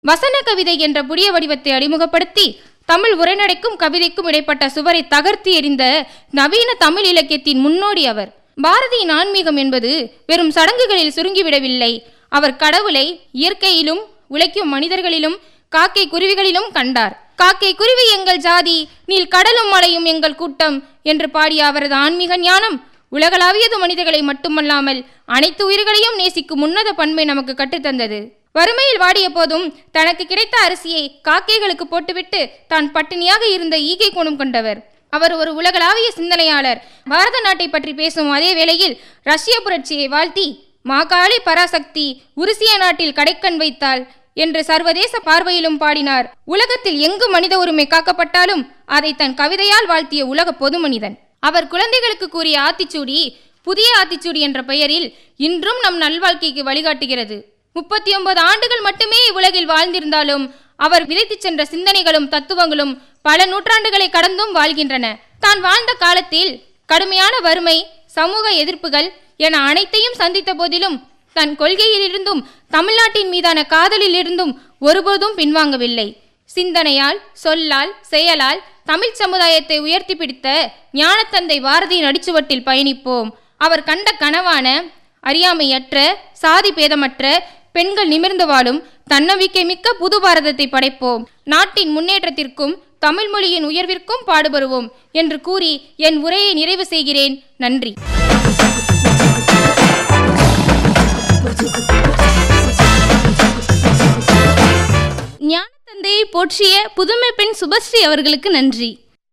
வசன கவிதை என்ற புதிய வடிவத்தை அறிமுகப்படுத்தி தமிழ் உரைநடைக்கும் கவிதைக்கும் இடைப்பட்ட சுவரை தகர்த்து எறிந்த நவீன தமிழ் இலக்கியத்தின் முன்னோடி அவர் பாரதியின் ஆன்மீகம் என்பது வெறும் சடங்குகளில் சுருங்கிவிடவில்லை அவர் கடவுளை இயற்கையிலும் உழைக்கும் மனிதர்களிலும் காக்கை குருவிகளிலும் கண்டார் காக்கை குருவி எங்கள் ஜாதி நீல் கடலும் மலையும் எங்கள் கூட்டம் என்று பாடிய அவரது ஆன்மீக ஞானம் உலகளாவியது மனிதர்களை மட்டுமல்லாமல் அனைத்து உயிர்களையும் நேசிக்கும் உன்னத பண்பை நமக்கு கற்றுத்தந்தது வறுமையில் வாடிய போதும் தனக்கு கிடைத்த அரிசியை காக்கைகளுக்கு போட்டுவிட்டு தான் பட்டினியாக இருந்த ஈகை குணம் கொண்டவர் அவர் ஒரு உலகளாவிய சிந்தனையாளர் பாரத நாட்டை பற்றி பேசும் அதே வேளையில் ரஷ்ய புரட்சியை வாழ்த்தி மாகாளி பராசக்தி உருசிய நாட்டில் கடைக்கண் வைத்தாள் என்று சர்வதேச பார்வையிலும் பாடினார் உலகத்தில் எங்கு மனித உரிமை காக்கப்பட்டாலும் அதை தன் கவிதையால் வாழ்த்திய உலக பொது மனிதன் அவர் குழந்தைகளுக்கு கூறிய ஆத்திச்சூடி புதிய ஆத்திச்சூடி என்ற பெயரில் இன்றும் நம் நல்வாழ்க்கைக்கு வழிகாட்டுகிறது முப்பத்தி ஒன்பது ஆண்டுகள் மட்டுமே இவ்வுலகில் வாழ்ந்திருந்தாலும் அவர் விதைத்துச் சென்ற சிந்தனைகளும் தத்துவங்களும் பல நூற்றாண்டுகளை கடந்தும் வாழ்கின்றன தான் வாழ்ந்த காலத்தில் கடுமையான வறுமை சமூக எதிர்ப்புகள் என அனைத்தையும் சந்தித்த போதிலும் தன் கொள்கையிலிருந்தும் தமிழ்நாட்டின் மீதான காதலிலிருந்தும் ஒருபோதும் பின்வாங்கவில்லை சிந்தனையால் சொல்லால் செயலால் தமிழ் சமுதாயத்தை உயர்த்தி பிடித்த ஞானத்தந்தை பாரதியின் அடிச்சுவட்டில் பயணிப்போம் அவர் கண்ட கனவான அறியாமையற்ற சாதி பேதமற்ற பெண்கள் நிமிர்ந்து வாழும் தன்னம்பிக்கை மிக்க புது பாரதத்தை படைப்போம் நாட்டின் முன்னேற்றத்திற்கும் தமிழ் மொழியின் உயர்விற்கும் பாடுபடுவோம் என்று கூறி என் உரையை நிறைவு செய்கிறேன் நன்றி ஞானத்தந்தையை போற்றிய புதுமை பெண் சுபஸ்ரீ அவர்களுக்கு நன்றி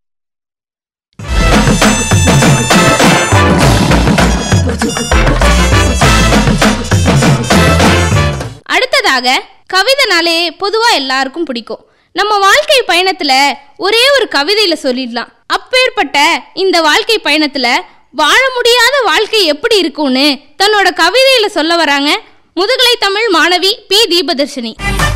அடுத்ததாக கவிதைனாலே பொதுவா எல்லாருக்கும் பிடிக்கும் நம்ம வாழ்க்கை பயணத்துல ஒரே ஒரு கவிதையில சொல்லிடலாம் அப்பேற்பட்ட இந்த வாழ்க்கை பயணத்துல வாழ முடியாத வாழ்க்கை எப்படி இருக்கும்னு தன்னோட கவிதையில சொல்ல வராங்க முதுகலை தமிழ் மாணவி பி தீபதர்ஷினி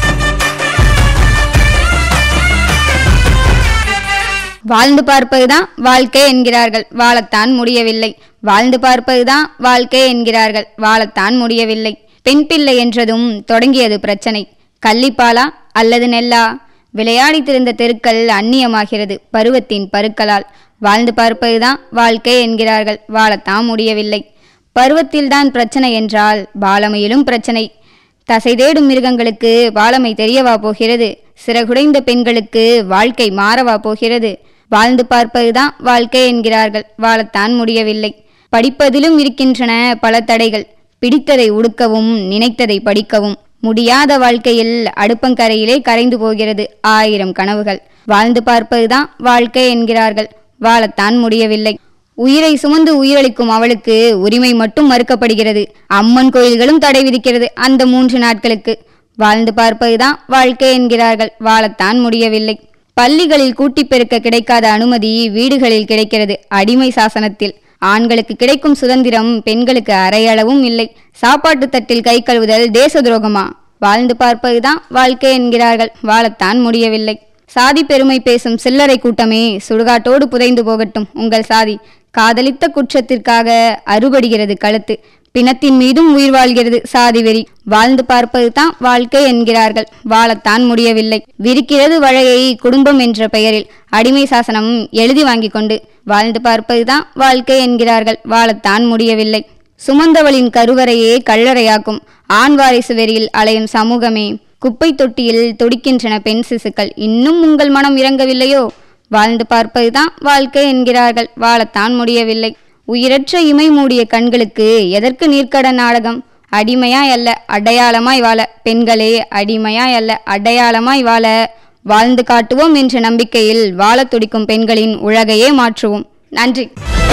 வாழ்ந்து பார்ப்பதுதான் வாழ்க்கை என்கிறார்கள் வாழத்தான் முடியவில்லை வாழ்ந்து பார்ப்பதுதான் வாழ்க்கை என்கிறார்கள் வாழத்தான் முடியவில்லை பெண் பிள்ளை என்றதும் தொடங்கியது பிரச்சனை கள்ளிப்பாலா அல்லது நெல்லா விளையாடி திரிந்த தெருக்கள் அந்நியமாகிறது பருவத்தின் பருக்களால் வாழ்ந்து பார்ப்பதுதான் வாழ்க்கை என்கிறார்கள் வாழத்தான் முடியவில்லை பருவத்தில்தான் பிரச்சனை என்றால் பாலமையிலும் பிரச்சனை தசை தேடும் மிருகங்களுக்கு பாலமை தெரியவா போகிறது சிறகுடைந்த பெண்களுக்கு வாழ்க்கை மாறவா போகிறது வாழ்ந்து பார்ப்பதுதான் வாழ்க்கை என்கிறார்கள் வாழத்தான் முடியவில்லை படிப்பதிலும் இருக்கின்றன பல தடைகள் பிடித்ததை உடுக்கவும் நினைத்ததை படிக்கவும் முடியாத வாழ்க்கையில் அடுப்பங்கரையிலே கரைந்து போகிறது ஆயிரம் கனவுகள் வாழ்ந்து பார்ப்பதுதான் வாழ்க்கை என்கிறார்கள் வாழத்தான் முடியவில்லை உயிரை சுமந்து உயிரளிக்கும் அவளுக்கு உரிமை மட்டும் மறுக்கப்படுகிறது அம்மன் கோயில்களும் தடை விதிக்கிறது அந்த மூன்று நாட்களுக்கு வாழ்ந்து பார்ப்பதுதான் வாழ்க்கை என்கிறார்கள் வாழத்தான் முடியவில்லை பள்ளிகளில் கூட்டி பெருக்க கிடைக்காத அனுமதி வீடுகளில் கிடைக்கிறது அடிமை சாசனத்தில் ஆண்களுக்கு கிடைக்கும் சுதந்திரம் பெண்களுக்கு அரையளவும் இல்லை சாப்பாட்டு தட்டில் கை கழுவுதல் தேச துரோகமா வாழ்ந்து பார்ப்பதுதான் வாழ்க்கை என்கிறார்கள் வாழத்தான் முடியவில்லை சாதி பெருமை பேசும் சில்லறை கூட்டமே சுடுகாட்டோடு புதைந்து போகட்டும் உங்கள் சாதி காதலித்த குற்றத்திற்காக அறுபடுகிறது கழுத்து பிணத்தின் மீதும் உயிர் வாழ்கிறது சாதி வெறி வாழ்ந்து பார்ப்பது தான் வாழ்க்கை என்கிறார்கள் வாழத்தான் முடியவில்லை விரிக்கிறது வழையை குடும்பம் என்ற பெயரில் அடிமை சாசனம் எழுதி வாங்கி கொண்டு வாழ்ந்து பார்ப்பதுதான் வாழ்க்கை என்கிறார்கள் வாழத்தான் முடியவில்லை சுமந்தவளின் கருவறையே கல்லறையாக்கும் ஆண் வாரிசு வெறியில் அலையும் சமூகமே குப்பை தொட்டியில் துடிக்கின்றன பெண் சிசுக்கள் இன்னும் உங்கள் மனம் இறங்கவில்லையோ வாழ்ந்து பார்ப்பதுதான் வாழ்க்கை என்கிறார்கள் வாழத்தான் முடியவில்லை உயிரற்ற இமை மூடிய கண்களுக்கு எதற்கு நீர்க்கட நாடகம் அடிமையாய் அல்ல அடையாளமாய் வாழ பெண்களே அடிமையாய் அல்ல அடையாளமாய் வாழ வாழ்ந்து காட்டுவோம் என்ற நம்பிக்கையில் வாழத் துடிக்கும் பெண்களின் உலகையே மாற்றுவோம் நன்றி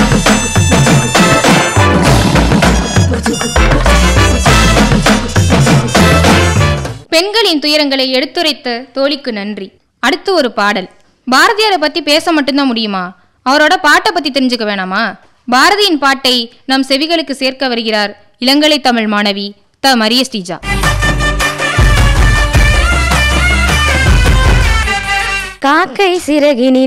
பெண்களின் துயரங்களை எடுத்துரைத்த தோழிக்கு நன்றி அடுத்து ஒரு பாடல் பாரதியாரை பத்தி பேச மட்டும்தான் முடியுமா அவரோட பாட்டை பத்தி தெரிஞ்சுக்க வேணாமா பாரதியின் பாட்டை நம் செவிகளுக்கு சேர்க்க வருகிறார் இளங்கலை தமிழ் மாணவி த மரிய ஸ்ரீஜா காக்கை சிறகினில்